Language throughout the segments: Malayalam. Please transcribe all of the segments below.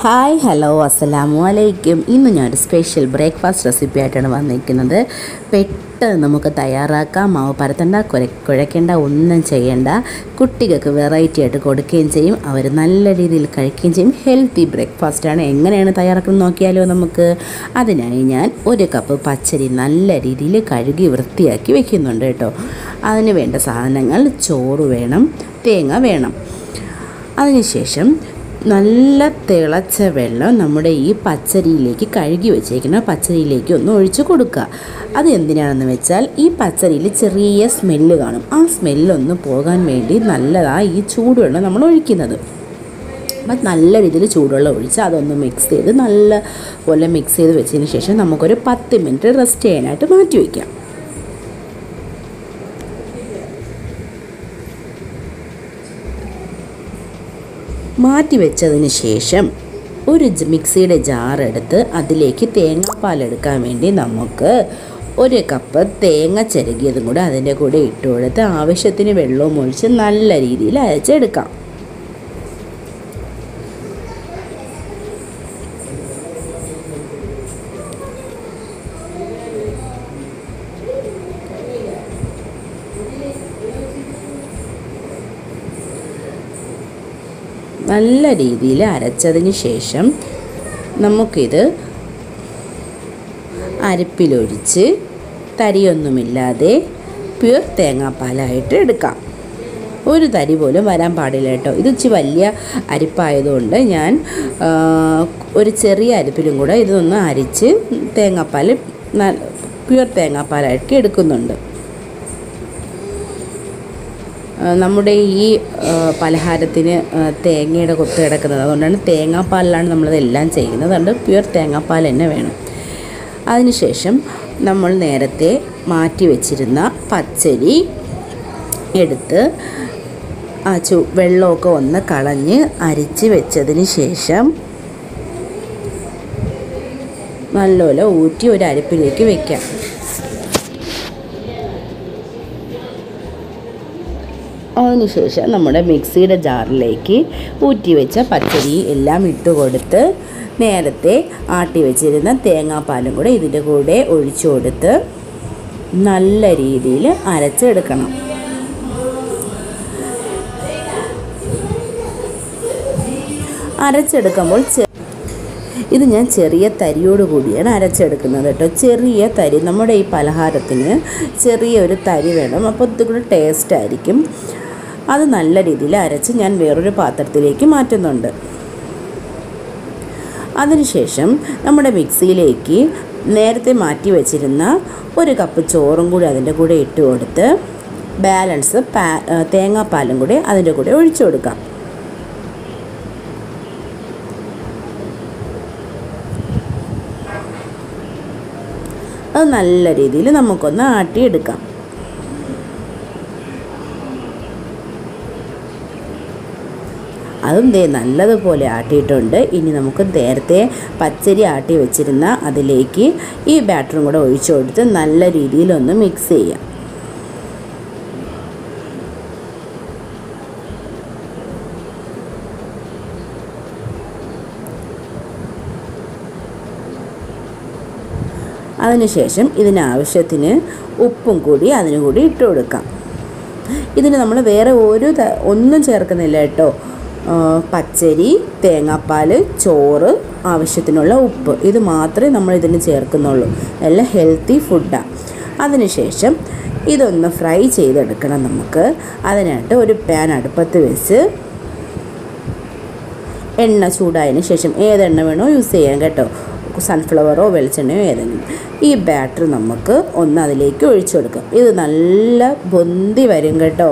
ഹായ് ഹലോ അസ്സലാമു അലൈക്കും ഇന്ന് ഞാനൊരു സ്പെഷ്യൽ ബ്രേക്ക്ഫാസ്റ്റ് റെസിപ്പി ആയിട്ടാണ് വന്നിരിക്കുന്നത് പെട്ടെന്ന് നമുക്ക് തയ്യാറാക്കാം മാവ് പരത്തണ്ട കുര കുഴയ്ക്കേണ്ട ഒന്നും ചെയ്യേണ്ട കുട്ടികൾക്ക് വെറൈറ്റി ആയിട്ട് കൊടുക്കുകയും ചെയ്യും അവർ നല്ല രീതിയിൽ കഴിക്കുകയും ചെയ്യും ഹെൽത്തി ബ്രേക്ക്ഫാസ്റ്റാണ് എങ്ങനെയാണ് തയ്യാറാക്കുന്നത് നോക്കിയാലോ നമുക്ക് അതിനായി ഞാൻ ഒരു കപ്പ് പച്ചരി നല്ല രീതിയിൽ കഴുകി വൃത്തിയാക്കി വെക്കുന്നുണ്ട് കേട്ടോ അതിന് വേണ്ട സാധനങ്ങൾ ചോറ് വേണം തേങ്ങ വേണം അതിനുശേഷം നല്ല തിളച്ച വെള്ളം നമ്മുടെ ഈ പച്ചരിയിലേക്ക് കഴുകി വെച്ചേക്കുന്ന പച്ചരിയിലേക്ക് ഒന്ന് ഒഴിച്ച് കൊടുക്കുക അത് എന്തിനാണെന്ന് വെച്ചാൽ ഈ പച്ചരിയിൽ ചെറിയ സ്മെല്ല് കാണും ആ സ്മെല്ലൊന്ന് പോകാൻ വേണ്ടി നല്ലതാണ് ഈ ചൂടുവെള്ളം നമ്മൾ ഒഴിക്കുന്നത് അപ്പം നല്ല രീതിയിൽ ചൂടുവെള്ളം ഒഴിച്ച് അതൊന്ന് മിക്സ് ചെയ്ത് നല്ല പോലെ മിക്സ് ചെയ്ത് വെച്ചതിന് ശേഷം നമുക്കൊരു പത്ത് മിനിറ്റ് റെസ്റ്റ് ചെയ്യാനായിട്ട് മാറ്റി വയ്ക്കാം മാറ്റി വെച്ചതിന് ശേഷം ഒരു ജ- മിക്സിയുടെ ജാർ എടുത്ത് അതിലേക്ക് തേങ്ങാപ്പാൽ എടുക്കാൻ വേണ്ടി നമുക്ക് ഒരു കപ്പ് തേങ്ങ ചിരകിയതും കൂടെ അതിൻ്റെ കൂടെ ഇട്ട് കൊടുത്ത് ആവശ്യത്തിന് വെള്ളവും ഒഴിച്ച് നല്ല രീതിയിൽ അരച്ചെടുക്കാം നല്ല രീതിയിൽ അരച്ചതിന് ശേഷം നമുക്കിത് അരിപ്പിലൊഴിച്ച് തരിയൊന്നുമില്ലാതെ പ്യുർ തേങ്ങാപ്പാലായിട്ട് എടുക്കാം ഒരു തരി പോലും വരാൻ പാടില്ല കേട്ടോ ഇത് ഇച്ചിരി വലിയ അരിപ്പായതുകൊണ്ട് ഞാൻ ആ, ഒരു ചെറിയ അരിപ്പിലും കൂടെ ഇതൊന്ന് അരിച്ച് തേങ്ങാപ്പാൽ ന- പ്യുർ തേങ്ങാപ്പാലായിട്ട് എടുക്കുന്നുണ്ട് ആ, നമ്മുടെ ഈ ആ, പലഹാരത്തിന് ആ, തേങ്ങയുടെ കൊത്ത് കിടക്കുന്നത് അതുകൊണ്ടാണ് തേങ്ങാപ്പാലിലാണ് നമ്മളിതെല്ലാം ചെയ്യുന്നത് അതുകൊണ്ട് പ്യുർ തേങ്ങാപ്പാൽ തന്നെ വേണം അതിനുശേഷം നമ്മൾ നേരത്തെ മാറ്റി വെച്ചിരുന്ന പച്ചരി എടുത്ത് ആ ചു വെള്ളമൊക്കെ ഒന്ന് കളഞ്ഞ് അരിച്ച് വെച്ചതിന് ശേഷം നല്ലപോലെ ഊറ്റി ഒരു അരിപ്പിലേക്ക് വെക്കാം അതിനുശേഷം നമ്മുടെ മിക്സിയുടെ ജാറിലേക്ക് ഊറ്റി വെച്ച പച്ചരി എല്ലാം ഇട്ട് കൊടുത്ത് നേരത്തെ ആട്ടി വെച്ചിരുന്ന തേങ്ങാപ്പാലും കൂടെ ഇതിൻ്റെ കൂടെ ഒഴിച്ചു കൊടുത്ത് നല്ല രീതിയിൽ അരച്ചെടുക്കണം അരച്ചെടുക്കുമ്പോൾ ചെ ഇത് ഞാൻ ചെറിയ തരിയോട് കൂടിയാണ് അരച്ചെടുക്കുന്നത് കേട്ടോ ചെറിയ തരി നമ്മുടെ ഈ പലഹാരത്തിന് ചെറിയ ഒരു തരി വേണം അപ്പോൾ ഇത് കൂടെ ടേസ്റ്റ് ആയിരിക്കും അത് നല്ല രീതിയിൽ അരച്ച് ഞാൻ വേറൊരു പാത്രത്തിലേക്ക് മാറ്റുന്നുണ്ട് അതിനുശേഷം നമ്മുടെ മിക്സിയിലേക്ക് നേരത്തെ മാറ്റി വെച്ചിരുന്ന ഒരു കപ്പ് ചോറും കൂടി അതിൻ്റെ കൂടെ ഇട്ട് കൊടുത്ത് ബാലൻസ് പാ തേങ്ങാപ്പാലും കൂടി അതിൻ്റെ കൂടെ ഒഴിച്ചു കൊടുക്കാം അത് നല്ല രീതിയിൽ നമുക്കൊന്ന് ആട്ടിയെടുക്കാം അതും ദേ നല്ലതുപോലെ ആട്ടിയിട്ടുണ്ട് ഇനി നമുക്ക് നേരത്തെ പച്ചരി ആട്ടി വെച്ചിരുന്ന അതിലേക്ക് ഈ ബാറ്ററും കൂടെ ഒഴിച്ചു കൊടുത്ത് നല്ല രീതിയിലൊന്ന് മിക്സ് ചെയ്യാം അതിനുശേഷം ഇതിനാവശ്യത്തിന് ഉപ്പും കൂടി അതിന് കൂടി ഇട്ട് കൊടുക്കാം ഇതിന് നമ്മൾ വേറെ ഒരു ത- ഒന്നും ചേർക്കുന്നില്ല കേട്ടോ ആ, പച്ചരി തേങ്ങാപ്പാൽ ചോറ് ആവശ്യത്തിനുള്ള ഉപ്പ് ഇത് മാത്രമേ നമ്മൾ ഇതിന് ചേർക്കുന്നുള്ളൂ എല്ലാം ഹെൽത്തി ഫുഡാണ് അതിനുശേഷം ഇതൊന്ന് ഫ്രൈ ചെയ്തെടുക്കണം നമുക്ക് അതിനായിട്ട് ഒരു പാൻ അടുപ്പത്ത് വെച്ച് എണ്ണ ചൂടായതിന് ശേഷം ഏതെണ്ണ വേണോ യൂസ് ചെയ്യാം കേട്ടോ സൺഫ്ലവറോ വെളിച്ചെണ്ണയോ ഏതെങ്കിലും ഈ ബാറ്റർ നമുക്ക് ഒന്ന് അതിലേക്ക് ഒഴിച്ചു കൊടുക്കാം ഇത് നല്ല പൊന്തി വരും കേട്ടോ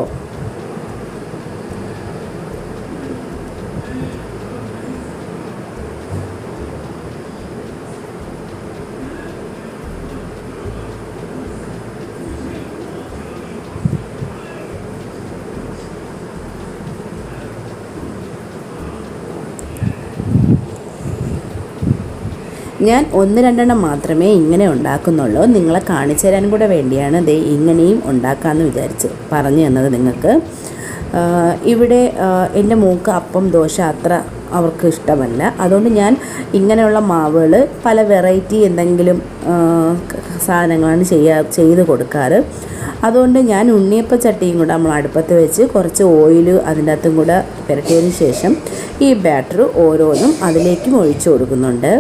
ഞാൻ ഒന്ന് രണ്ടെണ്ണം മാത്രമേ ഇങ്ങനെ ഉണ്ടാക്കുന്നുള്ളൂ നിങ്ങളെ കാണിച്ചു തരാൻ കൂടെ വേണ്ടിയാണ് ദേ ഇങ്ങനെയും ഉണ്ടാക്കാമെന്ന് വിചാരിച്ച് പറഞ്ഞു തന്നത് നിങ്ങൾക്ക് ആ, ഇവിടെ ആ, എൻ്റെ മൂക്ക് അപ്പം ദോശ അത്ര അവർക്ക് ഇഷ്ടമല്ല അതുകൊണ്ട് ഞാൻ ഇങ്ങനെയുള്ള മാവുകൾ പല വെറൈറ്റി എന്തെങ്കിലും ആ, സാധനങ്ങളാണ് ചെയ്യാ ചെയ്ത് കൊടുക്കാറ് അതുകൊണ്ട് ഞാൻ ഉണ്ണിയപ്പ ചട്ടിയും കൂടെ നമ്മൾ അടുപ്പത്ത് വെച്ച് കുറച്ച് ഓയിൽ അതിൻ്റെ അകത്തും കൂടെ പുരട്ടിയതിന് ശേഷം ഈ ബാറ്റർ ഓരോന്നും അതിലേക്കും ഒഴിച്ചു കൊടുക്കുന്നുണ്ട്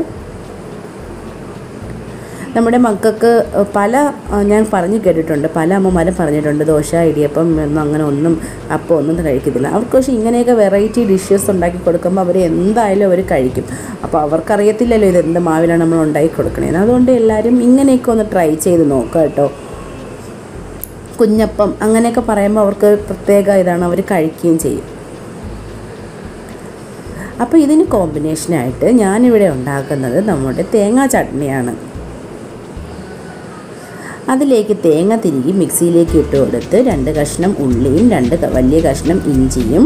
നമ്മുടെ മക്കൾക്ക് പല ആ, ഞാൻ പറഞ്ഞു കേട്ടിട്ടുണ്ട് പല അമ്മമാരും പറഞ്ഞിട്ടുണ്ട് ദോശ ഇടിയപ്പം ഒന്നും അങ്ങനെ ഒന്നും അപ്പം ഒന്നും കഴിക്കത്തില്ല അവർക്ക് പക്ഷേ ഇങ്ങനെയൊക്കെ വെറൈറ്റി ഡിഷസ് ഉണ്ടാക്കി കൊടുക്കുമ്പോൾ അവർ എന്തായാലും അവർ കഴിക്കും അപ്പോൾ അവർക്കറിയത്തില്ലല്ലോ ഇത് എന്ത് മാവിലാണ് നമ്മൾ ഉണ്ടാക്കി കൊടുക്കണേന്ന് അതുകൊണ്ട് എല്ലാവരും ഇങ്ങനെയൊക്കെ ഒന്ന് ട്രൈ ചെയ്ത് നോക്കുക കേട്ടോ കുഞ്ഞപ്പം അങ്ങനെയൊക്കെ പറയുമ്പോൾ അവർക്ക് പ്രത്യേക ഇതാണ് അവർ കഴിക്കുകയും ചെയ്യും അപ്പോൾ ഇതിന് കോമ്പിനേഷനായിട്ട് ഞാനിവിടെ ഉണ്ടാക്കുന്നത് നമ്മുടെ തേങ്ങാ ചട്നിയാണ് അതിലേക്ക് തേങ്ങ തിരികെ മിക്സിയിലേക്ക് ഇട്ട് കൊടുത്ത് രണ്ട് കഷ്ണം ഉള്ളിയും രണ്ട് ക- വലിയ കഷ്ണം ഇഞ്ചിയും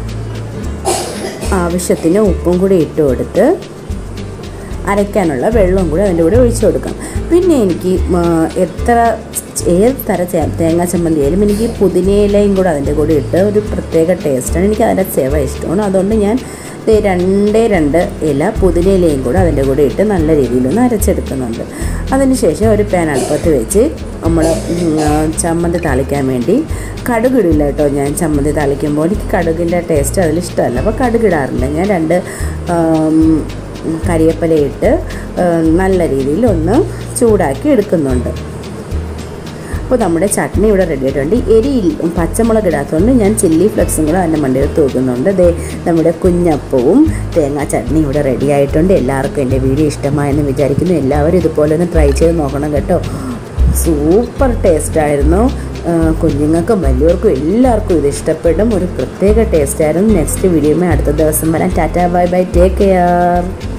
ആവശ്യത്തിന് ഉപ്പും കൂടി ഇട്ട് കൊടുത്ത് അരയ്ക്കാനുള്ള വെള്ളവും കൂടി അതിൻ്റെ കൂടെ ഒഴിച്ചു കൊടുക്കാം പിന്നെ എനിക്ക് ആ, എത്ര ഏത് തര ചേ- തേങ്ങാ ചമ്മന്തി ആയാലും എനിക്ക് പുതിനയിലയും കൂടെ അതിൻ്റെ കൂടെ ഇട്ട് ഒരു പ്രത്യേക ടേസ്റ്റാണ് എനിക്ക് അതിൻ്റെ ചെവ ഇഷ്ടമാണ് അതുകൊണ്ട് ഞാൻ ദേ രണ്ടേ രണ്ട് ഇല പുതിനയിലയും കൂടെ അതിൻ്റെ കൂടെ ഇട്ട് നല്ല രീതിയിലൊന്ന് അരച്ചെടുക്കുന്നുണ്ട് അതിനുശേഷം ഒരു പാൻ അടുപ്പത്ത് വെച്ച് നമ്മൾ ചമ്മന്തി താളിക്കാൻ വേണ്ടി കടുകിടില്ല കേട്ടോ ഞാൻ ചമ്മന്തി താളിക്കുമ്പോൾ എനിക്ക് കടുകിൻ്റെ ടേസ്റ്റ് അതിൽ ഇഷ്ടമല്ല അപ്പോൾ കടുകിടാറില്ല ഞാൻ രണ്ട് ആം, കരിയപ്പലയിട്ട് ആ, നല്ല രീതിയിൽ ഒന്ന് ചൂടാക്കി എടുക്കുന്നുണ്ട് അപ്പോൾ നമ്മുടെ ചട്നി ഇവിടെ റെഡി ആയിട്ടുണ്ട് എരി പച്ചമുളക് ഇടാത്തതുകൊണ്ട് ഞാൻ ചില്ലി ഫ്ലെക്സും കൂടെ അതിൻ്റെ മണ്ടയിൽ തൂക്കുന്നുണ്ട് ദേ നമ്മുടെ കുഞ്ഞപ്പവും തേങ്ങാ ചട്നി ഇവിടെ റെഡി ആയിട്ടുണ്ട് എല്ലാവർക്കും എൻ്റെ വീഡിയോ ഇഷ്ടമായെന്ന് വിചാരിക്കുന്നു എല്ലാവരും ഇതുപോലെ ഒന്ന് ട്രൈ ചെയ്ത് നോക്കണം കേട്ടോ സൂപ്പർ ടേസ്റ്റായിരുന്നു കുഞ്ഞുങ്ങൾക്കും വലിയവർക്കും എല്ലാവർക്കും ഇത് ഇഷ്ടപ്പെടും ഒരു പ്രത്യേക ടേസ്റ്റായിരുന്നു നെക്സ്റ്റ് വീഡിയോയുമായി അടുത്ത ദിവസം വരാം tata bye bye take care